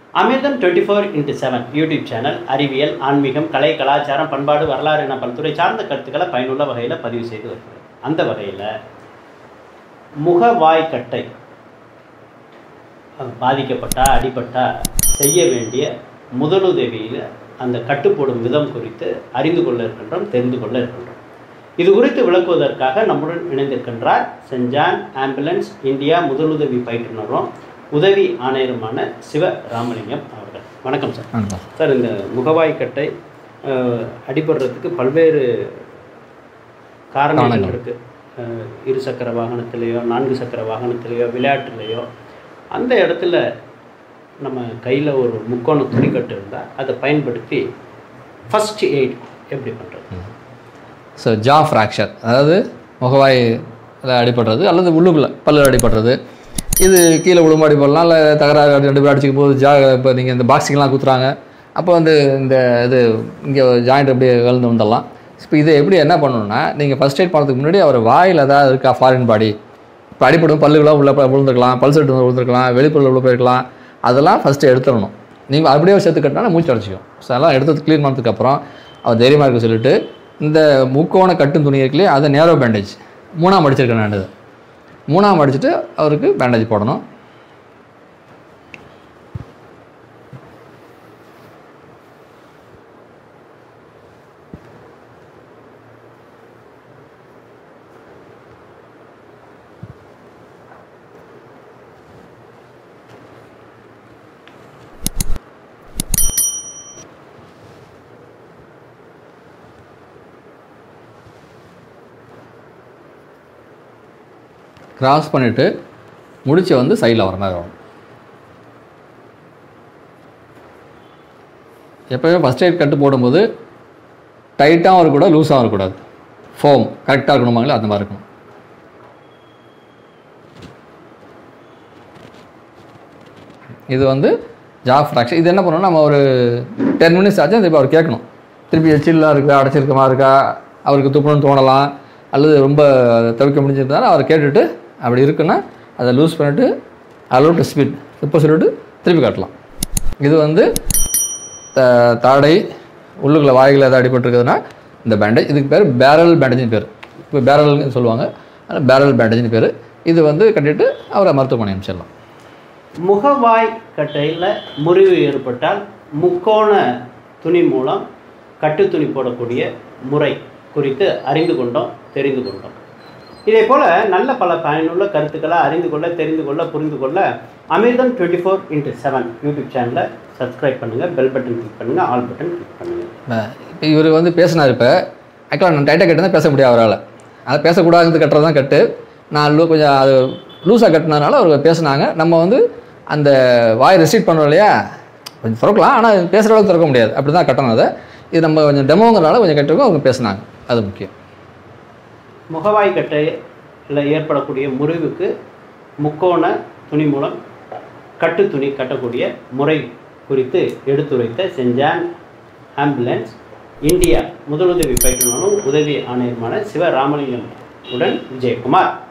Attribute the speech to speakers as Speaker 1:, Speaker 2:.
Speaker 1: அமிர்தம் twenty four into seven YouTube channel அறிவியல் ஆன்மீகம் கலை கலாச்சாரம் பண்பாடு வரலாறு என பல்துறை சார்ந்த கருத்துக்களை பயனுள்ள வகையில் பதிவு செய்து வருகிறது அந்த வகையில் முகவாய்க்கட்டை அது பாதிக்கப்பட்டா அடிபட்டா செய்ய வேண்டிய முதலுதவியில் அந்த கட்டுப்போடும் விதம் குறித்து அறிந்து கொள்ள இருக்கின்றோம் தெரிந்து கொள்ள இருக்கின்றோம் இது குறித்து விளக்குவதற்காக நம்முடன் இணைந்திருக்கின்றார் செஞ்சான் ஆம்புலன்ஸ் இந்தியா முதலுதவி பயிற்றுனரும் உதவி ஆணையருமான சிவ ராமலிங்கம் அவர்கள் வணக்கம் சார்
Speaker 2: வணக்கம்
Speaker 1: சார் இந்த முகவாய்க்கட்டை அஹ், அடிபடுறதுக்கு பல்வேறு காரணங்கள்
Speaker 2: காரணங்கள்.
Speaker 1: இருக்கு அஹ், இரு சக்கர வாகனத்திலேயோ நான்கு சக்கர வாகனத்திலேயோ விளையாட்டுலேயோ அந்த இடத்துல நம்ம கையில் ஒரு முக்கோண துணிக்கட்டு இருந்தால் அதை பயன்படுத்தி ஃபர்ஸ்ட் எய்ட் எப்படி பண்ணுறது
Speaker 2: ஸோ ஜா ஃப்ராக்சர் அதாவது முகவாய் அடிபடுறது அல்லது உள்ளுக்குள்ள பல்லு அடிபடுறது இது கீழே விழும்பு அடிபடலாம் இல்லை தகராறு அடி- ரெண்டு பேர் அடிச்சுக்கும் போது ஜா இப்போ நீங்கள் இந்த பாக்ஸிங்லாம் குத்துறாங்க அப்போ வந்து இந்த இது இங்கே ஜாயிண்ட் அப்படியே கலந்து வந்துடலாம் இப்போ இது எப்படி என்ன பண்ணணும்னா நீங்கள் ஃபஸ்ட் எய்ட் பண்ணுறதுக்கு முன்னாடி அவர் வாயில் ஏதாவது இருக்கா ஃபாரின் பாடி இப்போ அடிப்படும் பல்லுகளாக உள்ள ப- விழுந்திருக்கலாம் பல்ஸ் எடுத்து விழுந்திருக்கலாம் வெளிப்பொருள் உள்ள போயிருக்கலாம் அதெல்லாம் ஃபஸ்ட்டு எடுத்துடணும் நீங்கள் அப்படியே சேர்த்து கட்டினா மூச்சு அடைச்சிக்கும் ஸோ அதெல்லாம் எடுத்து க்ளீன் பண்ணதுக்கப்புறம் அவர் தைரியமாக இருக்க சொல்லிட்டு இந்த முக்கோண கட்டும் துணி இருக்குல்லையே அதை நேரோ பேண்டேஜ் மூணாம் அடிச்சிருக்கேன் நான் இது மூணாம் அடிச்சுட்டு அவருக்கு பேண்டேஜ் போடணும் கிராஸ் பண்ணிவிட்டு முடிச்சு வந்து சைடில் வர மாதிரி வரும் எப்போயுமே ஃபஸ்ட் எய்ட் கட்டு போடும்போது டைட்டாகவும் இருக்கக்கூடாது லூஸாகவும் இருக்கக்கூடாது ஃபோம் கரெக்டாக இருக்கணுமாங்களே அந்த மாதிரி இருக்கணும் இது வந்து ஜாப் ஃப்ராக்சர் இது என்ன பண்ணணும் நம்ம ஒரு டென் மினிட்ஸ் ஆச்சு திருப்பி அவர் கேட்கணும் திருப்பி சில்லாக இருக்கா அடைச்சிருக்கமா இருக்கா அவருக்கு துப்பணும்னு தோணலாம் அல்லது ரொம்ப தவிர்க்க முடிஞ்சிருந்தாலும் அவர் கேட்டுட்டு அப்படி இருக்குன்னா அதை லூஸ் பண்ணிவிட்டு அலோட் ஸ்பீட் இப்போ சொல்லிட்டு திருப்பி காட்டலாம் இது வந்து த- தாடை உள்ளுக்குள்ள வாய்கள் ஏதாவது அடிபட்டிருக்குதுன்னா இந்த பேண்டேஜ் இதுக்கு பேர் பேரல் பேண்டேஜ்னு பேர் இப்போ பேரல்னு சொல்லுவாங்க அதனால் பேரல் பேண்டேஜ்னு பேர் இது வந்து கட்டிட்டு அவரை மருத்துவமனை அனுப்பிச்சிடலாம்
Speaker 1: முகவாய் கட்டையில் முறிவு ஏற்பட்டால் முக்கோண துணி மூலம் கட்டு துணி போடக்கூடிய முறை குறித்து அறிந்து கொண்டோம் தெரிந்து கொண்டோம் இதே போல் நல்ல பல பயனுள்ள கருத்துக்களை அறிந்து கொள்ள தெரிந்து கொள்ள புரிந்து கொள்ள Amirtham twenty four into seven YouTube சேனலை சப்ஸ்கிரைப் பண்ணுங்கள் பெல் பட்டன் கிளிக் பண்ணுங்கள் ஆல் பட்டன் கிளிக் பண்ணுங்கள்
Speaker 2: இப்போ இவர் வந்து பேசினார் இப்போ ஆக்சுவலாக நான் டைட்டாக கட்டினா பேச முடியாது அவரால் அதை பேசக்கூடாது கட்டுறது தான் கட்டு நான் லூ கொஞ்சம் அது லூஸாக கட்டினதுனால அவர் பேசுனாங்க நம்ம வந்து அந்த வாய் ரெஸ்ட்ரிக்ட் பண்ணுறோம் இல்லையா கொஞ்சம் திறக்கலாம் ஆனால் பேசுகிற அளவுக்கு திறக்க முடியாது அப்படி தான் கட்டணும் அதை இது நம்ம கொஞ்சம் டெமோங்கிறனால கொஞ்சம் கட்டிருக்கோம் அவங்க பேசுனாங்க அது முக்கியம்
Speaker 1: முகவாய் கட்டையில் ஏற்படக்கூடிய முறிவுக்கு முக்கோண துணி மூலம் கட்டு துணி கட்டக்கூடிய முறை குறித்து எடுத்துரைத்த செஞ்சான் ஆம்புலன்ஸ் இந்தியா முதலுதவி பயிற்றுனரும் உதவி ஆணையருமான சிவ ராமலிங்கம் உடன் விஜயகுமார்